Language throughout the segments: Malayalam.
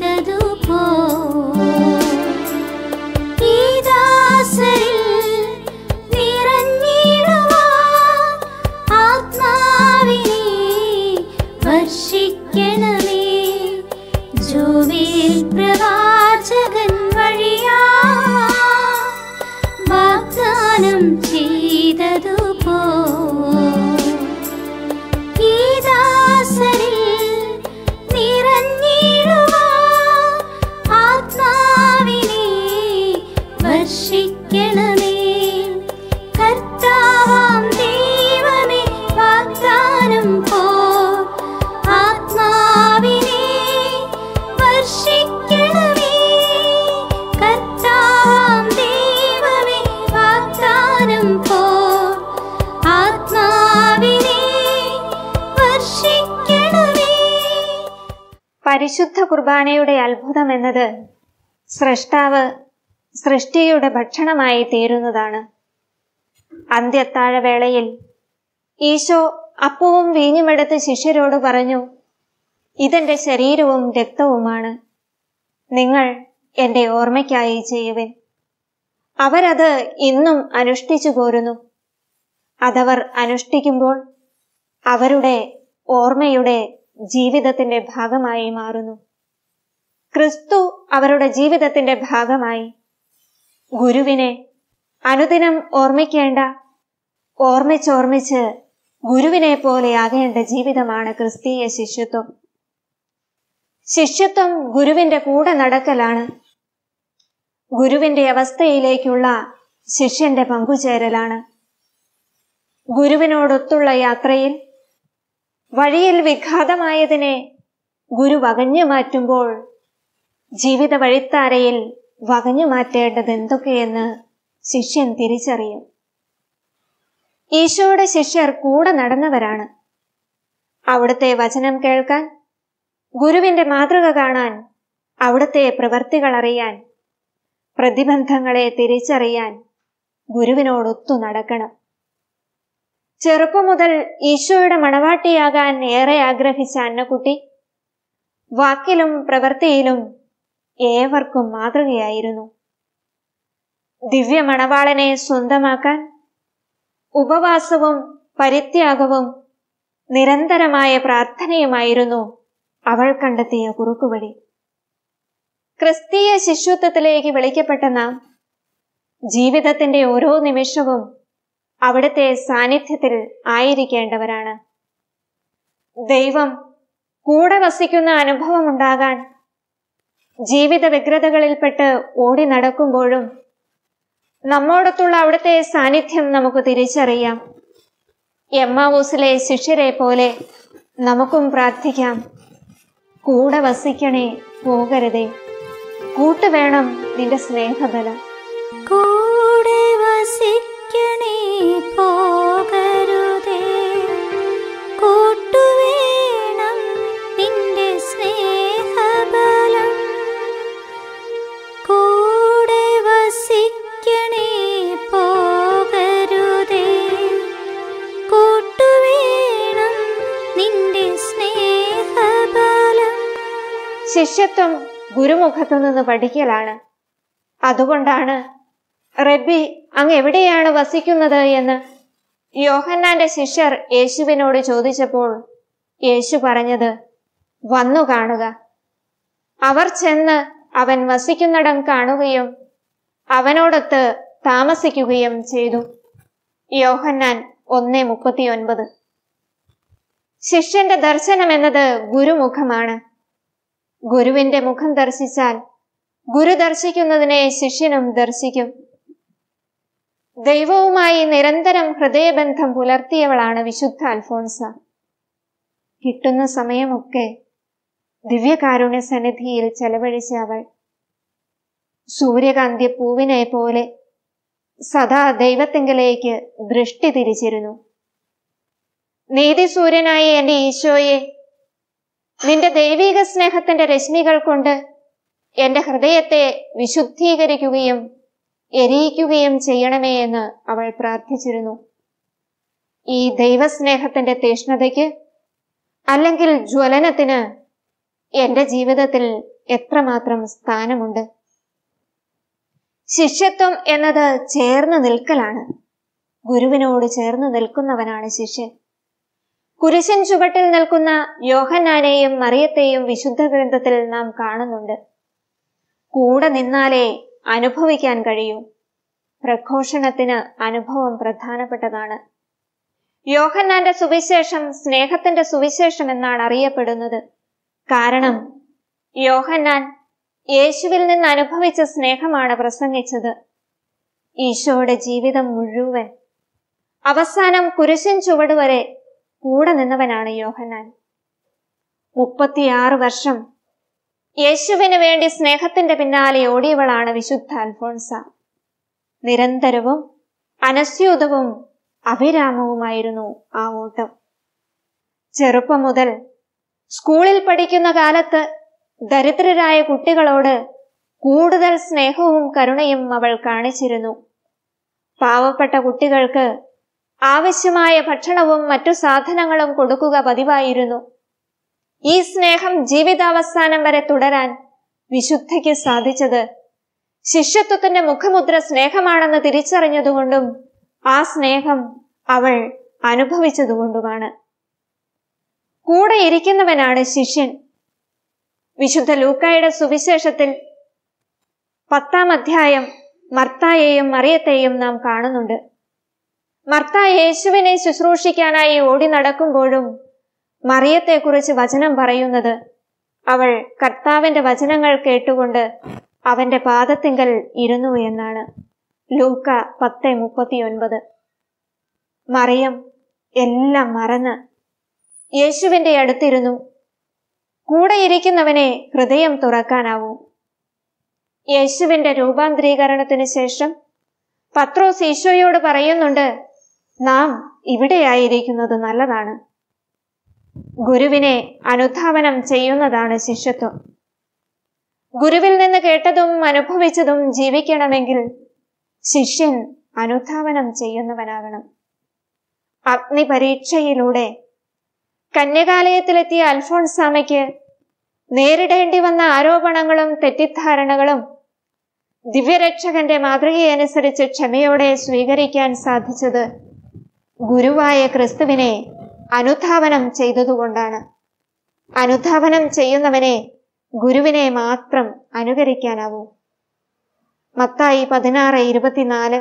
ചെയ്തതുപോ ഈ ദാസരിൽ നിറഞ്ഞിടുവാൻ ആത്മാവിനെ വർഷിക്കണമേ ജോവേൽ പ്രവാചകൻ വഴിയാ വാഗ്ദാനം ചെയ്തതുപോ ഈ ദാസരിൽ നിറഞ്ഞിടുവാൻ ആത്മാവിനെ വർഷിക്കണമേ കർത്താവാം ദൈവമേ വാഗ്ദാനം പോ ആത്മാവിനെ വർഷിക്കണമേ കർത്താവാം ദൈവമേ വാഗ്ദാനം പോ ആത്മാവിനെ വർഷിക്കണമേ പരിശുദ്ധ കുർബാനയുടെ അത്ഭുതം എന്നത് സൃഷ്ടാവ് സൃഷ്ടിയുടെ ഭക്ഷണമായി തീരുന്നതാണ് അന്ത്യത്താഴവേളയിൽ ഈശോ അപ്പവും വീഞ്ഞുമെടുത്ത് ശിഷ്യരോട് പറഞ്ഞു ഇതെന്റെ ശരീരവും രക്തവുമാണ് നിങ്ങൾ എന്റെ ഓർമ്മയ്ക്കായി ചെയ്യുവിൻ അവരത് ഇന്നും അനുഷ്ഠിച്ചു പോരുന്നു അതവർ അനുഷ്ഠിക്കുമ്പോൾ അവരുടെ ഓർമ്മയുടെ ജീവിതത്തിന്റെ ഭാഗമായി മാറുന്നു ക്രിസ്തു അവരുടെ ജീവിതത്തിന്റെ ഭാഗമായി ഗുരുവിനെ അനുദിനം ഓർമ്മിക്കേണ്ട ഓർമ്മിച്ചോർമ്മിച്ച് ഗുരുവിനെ പോലെയാകേണ്ട ജീവിതമാണ് ക്രിസ്തീയ ശിഷ്യത്വം ശിഷ്യത്വം ഗുരുവിന്റെ കൂടെ നടക്കലാണ് ഗുരുവിന്റെ അവസ്ഥയിലേക്കുള്ള ശിഷ്യന്റെ പങ്കുചേരലാണ് ഗുരുവിനോടൊത്തുള്ള യാത്രയിൽ വഴിയിൽ വിഘാതമായതിനെ ഗുരു വകഞ്ഞു മാറ്റുമ്പോൾ ജീവിത വഴിത്താരയിൽ വകഞ്ഞു മാറ്റേണ്ടത് എന്തൊക്കെയെന്ന് ശിഷ്യൻ തിരിച്ചറിയും ഈശോയുടെ ശിഷ്യർ കൂടെ നടന്നവരാണ് അവിടുത്തെ വചനം കേൾക്കാൻ ഗുരുവിന്റെ മാതൃക കാണാൻ അവിടുത്തെ പ്രവർത്തികൾ അറിയാൻ പ്രതിബന്ധങ്ങളെ തിരിച്ചറിയാൻ ഗുരുവിനോടൊത്തു നടക്കണം ചെറുപ്പം മുതൽ ഈശോയുടെ മണവാട്ടിയാകാൻ ഏറെ ആഗ്രഹിച്ച അന്നക്കുട്ടി വാക്കിലും പ്രവൃത്തിയിലും ഏവർക്കും മാതൃകയായിരുന്നു ദിവ്യ മണവാളനെ സ്വന്തമാക്കാൻ ഉപവാസവും പരിത്യാഗവും നിരന്തരമായ പ്രാർത്ഥനയുമായിരുന്നു അവൾ കണ്ടെത്തിയ കുറുക്കുവഴി ക്രിസ്തീയ ശിശുത്വത്തിലേക്ക് വിളിക്കപ്പെട്ട നാം ജീവിതത്തിന്റെ ഓരോ നിമിഷവും അവിടുത്തെ സാന്നിധ്യത്തിൽ ആയിരിക്കേണ്ടവരാണ് ദൈവം കൂടെ വസിക്കുന്ന അനുഭവം ഉണ്ടാകാൻ ജീവിത വ്യഗ്രതകളിൽപ്പെട്ട് ഓടി നടക്കുമ്പോഴും നമ്മോടൊത്തുള്ള അവിടുത്തെ സാന്നിധ്യം നമുക്ക് തിരിച്ചറിയാം എമ്മാവൂസിലെ ശിഷ്യരെ പോലെ നമുക്കും പ്രാർത്ഥിക്കാം കൂടെ വസിക്കണേ പോകരുതേ കൂട്ടുവേണം നിന്റെ സ്നേഹബലം കൂടെ വസിക്കണേ പോകരുതേ കൂട്ടുവേണം നിന്റെ സ്നേഹബലം കൂടെ വസിക്കണേ പോകരുതേ കൂട്ടുവേണം നിന്റെ സ്നേഹബലം ശിഷ്യത്വം ഗുരുമുഖത്തു നിന്ന് പഠിക്കലാണ് അതുകൊണ്ടാണ് റബ്ബി അങ്ങ് എവിടെയാണ് വസിക്കുന്നത് എന്ന് യോഹന്നാന്റെ ശിഷ്യർ യേശുവിനോട് ചോദിച്ചപ്പോൾ യേശു പറഞ്ഞത് വന്നു കാണുക അവർ ചെന്ന് അവൻ വസിക്കുന്നിടം കാണുകയും അവനോടൊത്ത് താമസിക്കുകയും ചെയ്തു യോഹന്നാൻ ഒന്ന് മുപ്പത്തിയൊൻപത് ശിഷ്യന്റെ ദർശനം എന്നത് ഗുരുമുഖമാണ് ഗുരുവിന്റെ മുഖം ദർശിച്ചാൽ ഗുരു ദർശിക്കുന്നതിനെ ശിഷ്യനും ദർശിക്കും ദൈവവുമായി നിരന്തരം ഹൃദയബന്ധം പുലർത്തിയവളാണ് വിശുദ്ധ അൽഫോൺസ കിട്ടുന്ന സമയമൊക്കെ ദിവ്യകാരുണ്യ സന്നിധിയിൽ ചെലവഴിച്ച അവൾ സൂര്യകാന്തി പൂവിനെ പോലെ സദാ ദൈവത്തിങ്കലേക്ക് ദൃഷ്ടി തിരിച്ചിരുന്നു നീതിസൂര്യനായ എന്റെ ഈശോയെ നിന്റെ ദൈവിക സ്നേഹത്തിന്റെ രശ്മികൾ കൊണ്ട് എന്റെ ഹൃദയത്തെ വിശുദ്ധീകരിക്കുകയും എരിയിക്കുകയും ചെയ്യണമേ എന്ന് അവൾ പ്രാർത്ഥിച്ചിരുന്നു ഈ ദൈവസ്നേഹത്തിന്റെ തീഷ്ണതയ്ക്ക് അല്ലെങ്കിൽ ജ്വലനത്തിന് എന്റെ ജീവിതത്തിൽ എത്രമാത്രം സ്ഥാനമുണ്ട് ശിഷ്യത്വം എന്നത് ചേർന്ന് നിൽക്കലാണ് ഗുരുവിനോട് ചേർന്ന് നിൽക്കുന്നവനാണ് ശിഷ്യൻ കുരിശൻ ചുവട്ടിൽ നിൽക്കുന്ന യോഹന്നാനെയും മറിയത്തെയും വിശുദ്ധ ഗ്രന്ഥത്തിൽ നാം കാണുന്നുണ്ട് കൂടെ നിന്നാലേ അനുഭവിക്കാൻ കഴിയൂ പ്രഘോഷണത്തിന് അനുഭവം പ്രധാനപ്പെട്ടതാണ് യോഹന്നാന്റെ സുവിശേഷം സ്നേഹത്തിന്റെ സുവിശേഷം എന്നാണ് അറിയപ്പെടുന്നത് കാരണം യോഹന്നാൻ യേശുവിൽ നിന്ന് അനുഭവിച്ച സ്നേഹമാണ് പ്രസംഗിച്ചത് ഈശോയുടെ ജീവിതം മുഴുവൻ അവസാനം കുരിശൻ ചുവട് വരെ കൂടെ നിന്നവനാണ് യോഹന്നാൻ മുപ്പത്തിയാറ് വർഷം യേശുവിന് വേണ്ടി സ്നേഹത്തിന്റെ പിന്നാലെ ഓടിയവളാണ് വിശുദ്ധ അൽഫോൺസ നിരന്തരവും അനസ്യൂതവും അഭിരാമവുമായിരുന്നു ആ ഓട്ടം ചെറുപ്പം മുതൽ സ്കൂളിൽ പഠിക്കുന്ന കാലത്ത് ദരിദ്രരായ കുട്ടികളോട് കൂടുതൽ സ്നേഹവും കരുണയും അവൾ കാണിച്ചിരുന്നു പാവപ്പെട്ട കുട്ടികൾക്ക് ആവശ്യമായ ഭക്ഷണവും മറ്റു സാധനങ്ങളും കൊടുക്കുക പതിവായിരുന്നു ഈ സ്നേഹം ജീവിതാവസാനം വരെ തുടരാൻ വിശുദ്ധയ്ക്ക് സാധിച്ചത് ശിഷ്യത്വത്തിന്റെ മുഖമുദ്ര സ്നേഹമാണെന്ന് തിരിച്ചറിഞ്ഞതുകൊണ്ടും ആ സ്നേഹം അവൾ അനുഭവിച്ചതുകൊണ്ടുമാണ് കൂടെ ഇരിക്കുന്നവനാണ് ശിഷ്യൻ വിശുദ്ധ ലൂക്കായുടെ സുവിശേഷത്തിൽ പത്താം അധ്യായം മർത്തായെയും മറിയത്തെയും നാം കാണുന്നുണ്ട് മർത്ത യേശുവിനെ ശുശ്രൂഷിക്കാനായി ഓടി നടക്കുമ്പോഴും മറിയത്തെക്കുറിച്ച് വചനം പറയുന്നത് അവൾ കർത്താവിന്റെ വചനങ്ങൾ കേട്ടുകൊണ്ട് അവന്റെ പാദത്തിങ്കൽ ഇരുന്നു എന്നാണ് ലൂക്ക പത്ത് മുപ്പത്തിയൊൻപത് മറിയം എല്ലാം മറന്ന് യേശുവിന്റെ അടുത്തിരുന്നു കൂടെ ഇരിക്കുന്നവനെ ഹൃദയം തുറക്കാനാവൂ യേശുവിന്റെ രൂപാന്തരീകരണത്തിന് ശേഷം പത്രോസ് ഈശോയോട് പറയുന്നുണ്ട് നാം ഇവിടെയായിരിക്കുന്നത് നല്ലതാണ് ഗുരുവിനെ അനുധാവനം ചെയ്യുന്നതാണ് ശിഷ്യത്വം ഗുരുവിൽ നിന്ന് കേട്ടതും അനുഭവിച്ചതും ജീവിക്കണമെങ്കിൽ ശിഷ്യൻ അനുധാവനം ചെയ്യുന്നവനാകണം അഗ്നിപരീക്ഷയിലൂടെ കന്യകാലയത്തിലെത്തിയ അൽഫോൺസാമയ്ക്ക് നേരിടേണ്ടി വന്ന ആരോപണങ്ങളും തെറ്റിദ്ധാരണകളും ദിവ്യരക്ഷകന്റെ മാതൃകയനുസരിച്ച് ക്ഷമയോടെ സ്വീകരിക്കാൻ സാധിച്ചത് ഗുരുവായ ക്രിസ്തുവിനെ അനുധാവനം ചെയ്തതുകൊണ്ടാണ് അനുധാവനം ചെയ്യുന്നവനെ ഗുരുവിനെ മാത്രം അനുകരിക്കാനാവൂ മത്തായി പതിനാറ് ഇരുപത്തിനാല്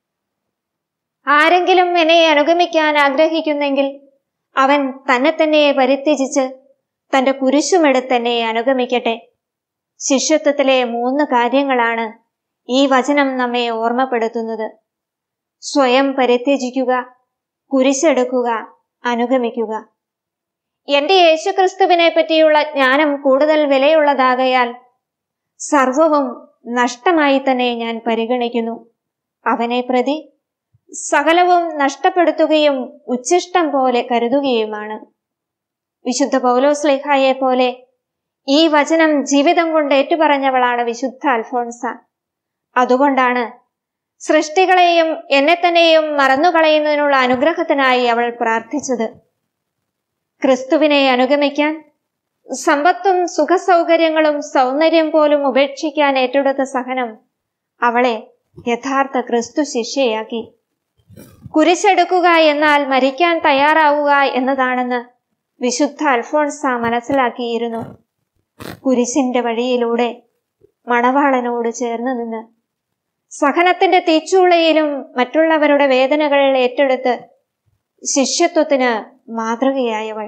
ആരെങ്കിലും എന്നെ അനുഗമിക്കാൻ ആഗ്രഹിക്കുന്നെങ്കിൽ അവൻ തന്നെ തന്നെ പരിത്യജിച്ച് തന്റെ കുരിശുമെടുത്ത് എന്നെ അനുഗമിക്കട്ടെ ശിഷ്യത്വത്തിലെ മൂന്ന് കാര്യങ്ങളാണ് ഈ വചനം നമ്മെ ഓർമ്മപ്പെടുത്തുന്നത് സ്വയം പരിത്യജിക്കുക കുരിശെടുക്കുക അനുഗമിക്കുക എന്റെ യേശുക്രിസ്തുവിനെ പറ്റിയുള്ള ജ്ഞാനം കൂടുതൽ വിലയുള്ളതാകയാൽ സർവവും നഷ്ടമായി തന്നെ ഞാൻ പരിഗണിക്കുന്നു അവനെ പ്രതി സകലവും നഷ്ടപ്പെടുത്തുകയും ഉച്ഛിഷ്ടം പോലെ കരുതുകയുമാണ് വിശുദ്ധ പൗലോസ്ലിഹായെ പോലെ ഈ വചനം ജീവിതം കൊണ്ട് ഏറ്റുപറഞ്ഞവളാണ് വിശുദ്ധ അൽഫോൺസ അതുകൊണ്ടാണ് സൃഷ്ടികളെയും എന്നെ തന്നെയും മറന്നുകളയുന്നതിനുള്ള അനുഗ്രഹത്തിനായി അവൾ പ്രാർത്ഥിച്ചത് ക്രിസ്തുവിനെ അനുഗമിക്കാൻ സമ്പത്തും സുഖസൗകര്യങ്ങളും സൗന്ദര്യം പോലും ഉപേക്ഷിക്കാൻ ഏറ്റെടുത്ത സഹനം അവളെ യഥാർത്ഥ ക്രിസ്തു ശിഷ്യയാക്കി കുരിശെടുക്കുക എന്നാൽ മരിക്കാൻ തയ്യാറാവുക എന്നതാണെന്ന് വിശുദ്ധ അൽഫോൺസ മനസ്സിലാക്കിയിരുന്നു കുരിശിന്റെ വഴിയിലൂടെ മണവാളനോട് ചേർന്ന് നിന്ന് സഹനത്തിന്റെ തീച്ചൂളയിലും മറ്റുള്ളവരുടെ വേദനകൾ ഏറ്റെടുത്ത് ശിഷ്യത്വത്തിന് മാതൃകയായവൾ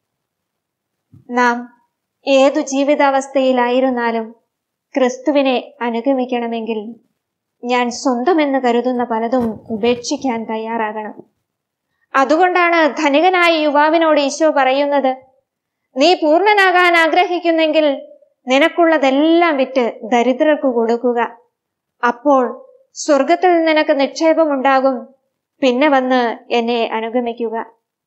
നാം ഏതു ജീവിതാവസ്ഥയിലായിരുന്നാലും ക്രിസ്തുവിനെ അനുഗമിക്കണമെങ്കിൽ ഞാൻ സ്വന്തമെന്ന് കരുതുന്ന പലതും ഉപേക്ഷിക്കാൻ തയ്യാറാകണം അതുകൊണ്ടാണ് ധനികനായ യുവാവിനോട് ഈശോ പറയുന്നത് നീ പൂർണ്ണനാകാൻ ആഗ്രഹിക്കുന്നെങ്കിൽ നിനക്കുള്ളതെല്ലാം വിറ്റ് ദരിദ്രർക്ക് കൊടുക്കുക അപ്പോൾ സ്വർഗത്തിൽ നിനക്ക് നിക്ഷേപമുണ്ടാകും പിന്നെ വന്ന് എന്നെ അനുഗമിക്കുക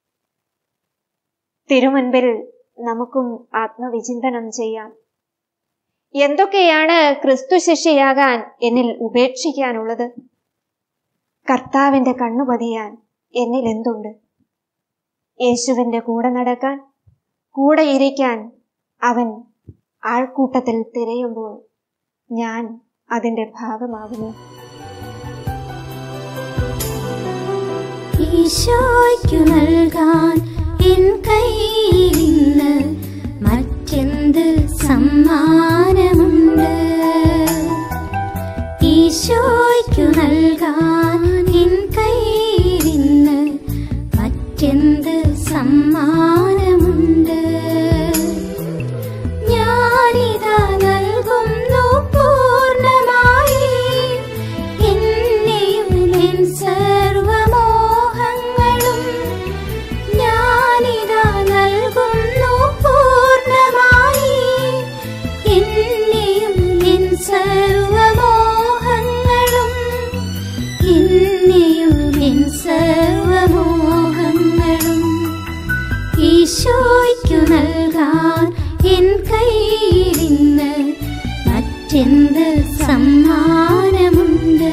തിരുമുൻപിൽ നമുക്കും ആത്മവിചിന്തനം ചെയ്യാം എന്തൊക്കെയാണ് ക്രിസ്തു ശിഷ്യയാകാൻ എന്നിൽ ഉപേക്ഷിക്കാനുള്ളത് കർത്താവിന്റെ കണ്ണു പതിയാൻ എന്നിൽ എന്തുണ്ട് യേശുവിന്റെ കൂടെ നടക്കാൻ കൂടെ ഇരിക്കാൻ അവൻ ആൾക്കൂട്ടത്തിൽ തിരയുമ്പോൾ ഞാൻ അതിന്റെ ഭാഗമാകുന്നു ഈശോയ്ക്കു നൽകാൻ എൻ കയ്യിലിന്ന് മറ്റെന്ത് സമ്മാനമുണ്ട് ഈശോയ്ക്കു നൽകാൻ എൻ കയ്യിലിന്ന് മറ്റെന്ത് സമ്മാനമുണ്ട് ഞാനിതാ നൽകുന്നു പൂർണ്ണമായി എന്നെയും എൻ സർവമോഹങ്ങളും ഞാനിതാ നൽകുന്നു പൂർണ്ണമായി എന്നെയും എൻ സർവമോഹങ്ങളും എന്നെയും എൻ സർവമോഹങ്ങളും ഈശോയ്ക്കു നൽകാൻ എൻ കയ്യിലിന്ന് മറ്റെന്ത് സമ്മാനമുണ്ട്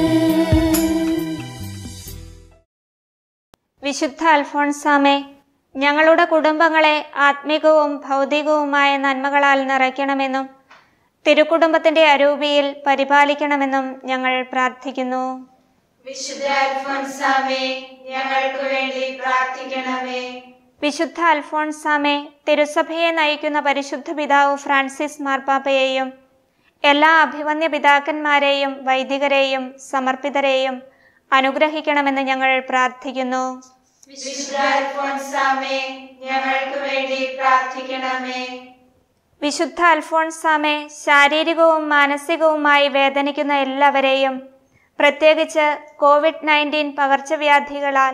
വിശുദ്ധ അൽഫോൺസാമേ ഞങ്ങളുടെ കുടുംബങ്ങളെ ആത്മികവും ഭൗതികവുമായ നന്മകളാൽ നിറയ്ക്കണമെന്നും തിരുക്കുടുംബത്തിന്റെ അരൂപിയിൽ പരിപാലിക്കണമെന്നും ഞങ്ങൾ പ്രാർത്ഥിക്കുന്നു വിശുദ്ധ അൽഫോൻസാമേ ഞങ്ങൾക്ക് വേണ്ടി പ്രാർത്ഥിക്കണമേ വിശുദ്ധ അൽഫോൺസാമെ തിരുസഭയെ നയിക്കുന്ന പരിശുദ്ധ പിതാവ് ഫ്രാൻസിസ് മാർപ്പാപ്പയെയും എല്ലാ അഭിവന്യ പിതാക്കന്മാരെയും വൈദികരെയും സമർപ്പിതരെയും അനുഗ്രഹിക്കണമെന്ന് ഞങ്ങൾ പ്രാർത്ഥിക്കുന്നു വിശുദ്ധ അൽഫോൻസാമേ ഞങ്ങൾക്ക് വേണ്ടി പ്രാർത്ഥിക്കണമേ വിശുദ്ധ അൽഫോൺസാമെ ശാരീരികവും മാനസികവുമായി വേദനിക്കുന്ന എല്ലാവരെയും പ്രത്യേകിച്ച് കോവിഡ് നയൻറ്റീൻ പകർച്ചവ്യാധികളാൽ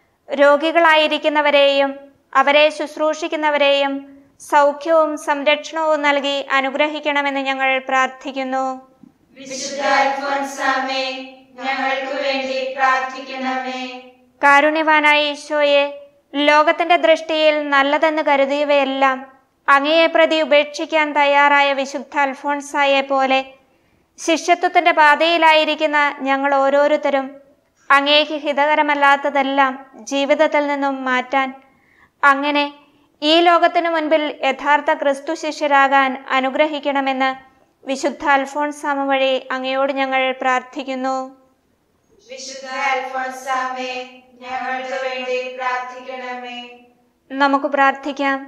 രോഗികളായിരിക്കുന്നവരെയും അവരെ ശുശ്രൂഷിക്കുന്നവരെയും സൗഖ്യവും സംരക്ഷണവും നൽകി അനുഗ്രഹിക്കണമെന്ന് ഞങ്ങൾ പ്രാർത്ഥിക്കുന്നു വിശുദ്ധ അൽഫോൻസാമേ ഞങ്ങൾക്ക് വേണ്ടി പ്രാർത്ഥിക്കണമേ കാരുണ്യവാനായ ഈശോയെ ലോകത്തിന്റെ ദൃഷ്ടിയിൽ നല്ലതെന്ന് കരുതിയവയെല്ലാം അങ്ങയെ പ്രതി ഉപേക്ഷിക്കാൻ തയ്യാറായ വിശുദ്ധ അൽഫോൺസായെ പോലെ ശിഷ്യത്വത്തിന്റെ പാതയിലായിരിക്കുന്ന ഞങ്ങൾ ഓരോരുത്തരും അങ്ങേക്ക് ഹിതകരമല്ലാത്തതെല്ലാം ജീവിതത്തിൽ നിന്നും മാറ്റാൻ അങ്ങനെ ഈ ലോകത്തിനു മുൻപിൽ യഥാർത്ഥ ക്രിസ്തു ശിഷ്യരാകാൻ അനുഗ്രഹിക്കണമെന്ന് വിശുദ്ധ അൽഫോൺസാമ വഴി അങ്ങയോട് ഞങ്ങൾ പ്രാർത്ഥിക്കുന്നു വിശുദ്ധ അൽഫോൻസാമേ ഞങ്ങൾക്ക് വേണ്ടി പ്രാർത്ഥിക്കണമേ നമുക്ക് പ്രാർത്ഥിക്കാം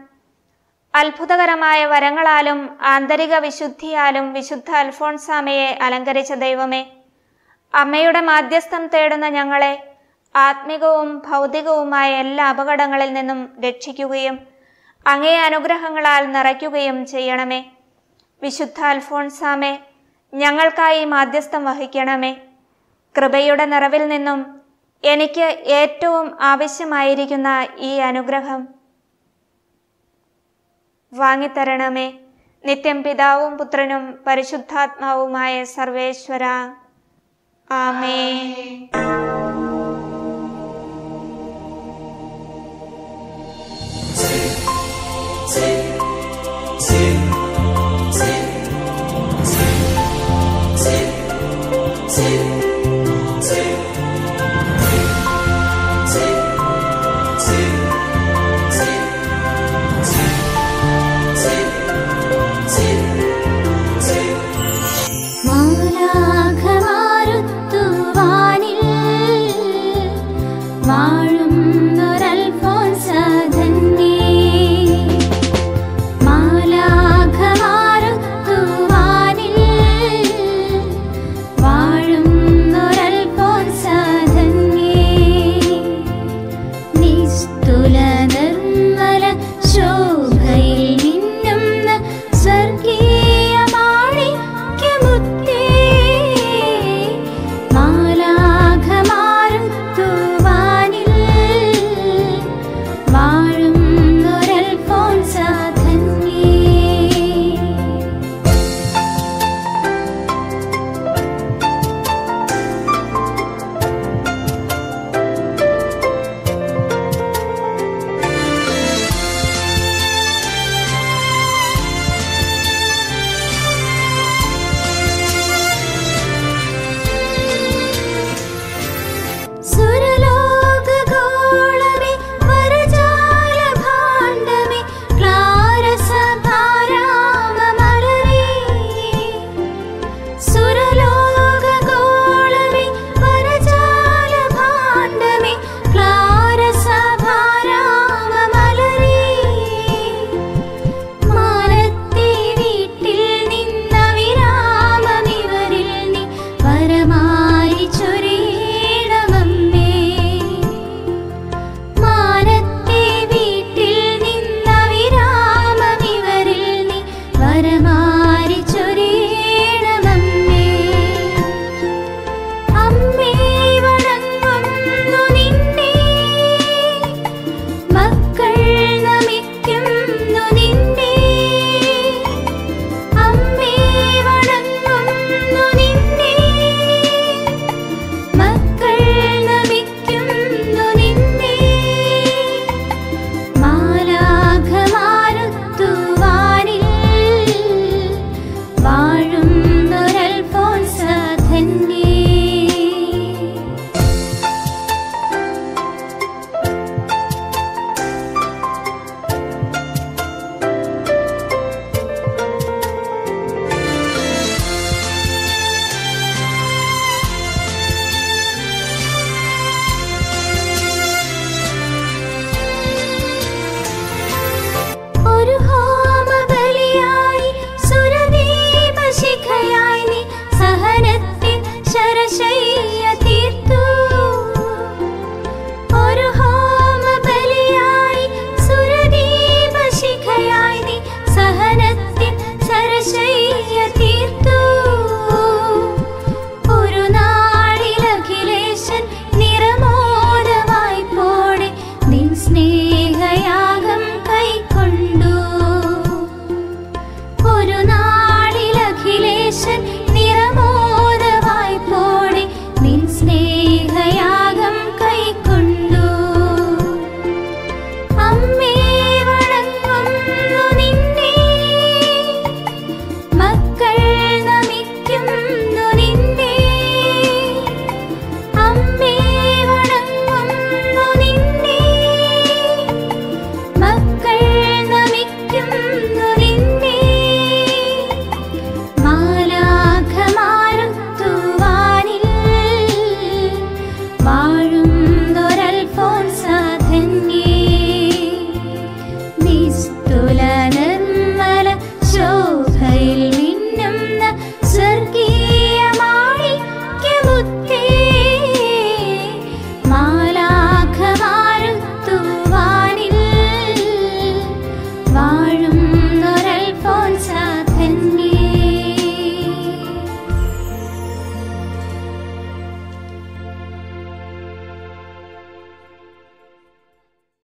അത്ഭുതകരമായ വരങ്ങളാലും ആന്തരിക വിശുദ്ധിയാലും വിശുദ്ധ അൽഫോൺസാമയെ അലങ്കരിച്ച ദൈവമേ അമ്മയുടെ മാധ്യസ്ഥം തേടുന്ന ഞങ്ങളെ ആത്മികവും ഭൗതികവുമായ എല്ലാ അപകടങ്ങളിൽ നിന്നും രക്ഷിക്കുകയും അങ്ങേ അനുഗ്രഹങ്ങളാൽ നിറയ്ക്കുകയും ചെയ്യണമേ വിശുദ്ധ അൽഫോൺസാമെ ഞങ്ങൾക്കായി മാധ്യസ്ഥം വഹിക്കണമേ കൃപയുടെ നിറവിൽ നിന്നും എനിക്ക് ഏറ്റവും ആവശ്യമായിരിക്കുന്ന ഈ അനുഗ്രഹം വാങ്ങിത്തരണമേ നിത്യം പിതാവും പുത്രനും പരിശുദ്ധാത്മാവുമായ സർവേശ്വര ആമേ മാലാഖമാരുത്തുവാനിൽ ശൈലം